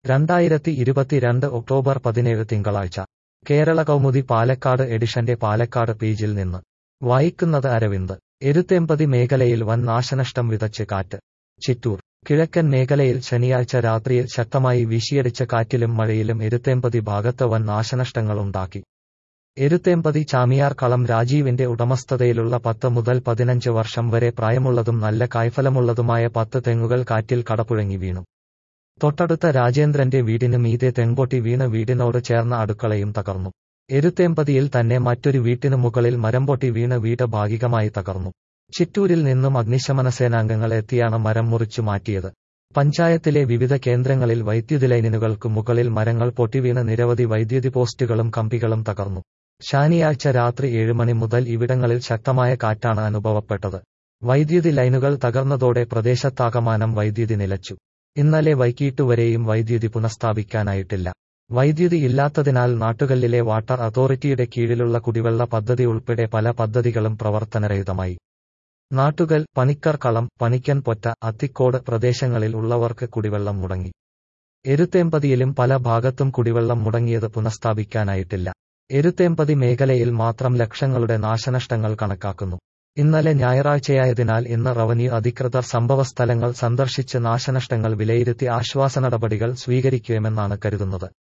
രണ്ടായിരത്തി ഇരുപത്തിരണ്ട് ഒക്ടോബർ പതിനേഴ് തിങ്കളാഴ്ച കേരള കൗമുദി പാലക്കാട് എഡിഷന്റെ പാലക്കാട് പേജിൽ നിന്ന് വായിക്കുന്നത് അരവിന്ദ് എരുത്തേമ്പതി മേഖലയിൽ വൻ നാശനഷ്ടം വിതച്ച് കാറ്റ് ചിറ്റൂർ കിഴക്കൻ മേഖലയിൽ ശനിയാഴ്ച രാത്രിയിൽ ശക്തമായി വീശിയടിച്ച കാറ്റിലും മഴയിലും എരുത്തേമ്പതി ഭാഗത്ത് വൻ നാശനഷ്ടങ്ങളുണ്ടാക്കി എരുത്തേമ്പതി ചാമിയാർ കളം രാജീവിന്റെ ഉടമസ്ഥതയിലുള്ള പത്ത് മുതൽ പതിനഞ്ച് വർഷം വരെ പ്രായമുള്ളതും നല്ല കായ്ഫലമുള്ളതുമായ പത്ത് തെങ്ങുകൾ കാറ്റിൽ കടപുഴങ്ങി വീണു തൊട്ടടുത്ത രാജേന്ദ്രന്റെ വീടിന് മീതെ തെങ്കൊട്ടി വീണ് വീടിനോട് ചേർന്ന അടുക്കളയും തകർന്നു എരുത്തേമ്പതിയിൽ തന്നെ മറ്റൊരു വീട്ടിനു മുകളിൽ മരം പൊട്ടി വീണ് വീട് ഭാഗികമായി തകർന്നു ചിറ്റൂരിൽ നിന്നും അഗ്നിശമന സേനാംഗങ്ങൾ എത്തിയാണ് മരം മുറിച്ചു മാറ്റിയത് പഞ്ചായത്തിലെ വിവിധ കേന്ദ്രങ്ങളിൽ വൈദ്യുതി ലൈനുകൾക്ക് മുകളിൽ മരങ്ങൾ പൊട്ടിവീണ് നിരവധി വൈദ്യുതി പോസ്റ്റുകളും കമ്പികളും തകർന്നു ശനിയാഴ്ച രാത്രി ഏഴ് മണി മുതൽ ഇവിടങ്ങളിൽ ശക്തമായ കാറ്റാണ് അനുഭവപ്പെട്ടത് വൈദ്യുതി ലൈനുകൾ തകർന്നതോടെ പ്രദേശത്താകമാനം വൈദ്യുതി നിലച്ചു ഇന്നലെ വൈകിട്ടുവരെയും വൈദ്യുതി പുനഃസ്ഥാപിക്കാനായിട്ടില്ല വൈദ്യുതി ഇല്ലാത്തതിനാൽ നാട്ടുകല്ലിലെ വാട്ടർ അതോറിറ്റിയുടെ കീഴിലുള്ള കുടിവെള്ള പദ്ധതി ഉൾപ്പെടെ പല പദ്ധതികളും പ്രവർത്തനരഹിതമായി നാട്ടുകൽ പണിക്കർ കളം പണിക്കൻ പൊറ്റ അത്തിക്കോട് പ്രദേശങ്ങളിൽ ഉള്ളവർക്ക് കുടിവെള്ളം മുടങ്ങി എരുത്തേമ്പതിയിലും പല ഭാഗത്തും കുടിവെള്ളം മുടങ്ങിയത് പുനഃസ്ഥാപിക്കാനായിട്ടില്ല എരുത്തേമ്പതി മേഖലയിൽ മാത്രം ലക്ഷങ്ങളുടെ നാശനഷ്ടങ്ങൾ കണക്കാക്കുന്നു ഇന്നലെ ഞായറാഴ്ചയായതിനാൽ ഇന്ന് റവന്യൂ അധികൃതർ സംഭവസ്ഥലങ്ങൾ സന്ദർശിച്ച് നാശനഷ്ടങ്ങൾ വിലയിരുത്തി ആശ്വാസ നടപടികൾ സ്വീകരിക്കുമെന്നാണ് കരുതുന്നത്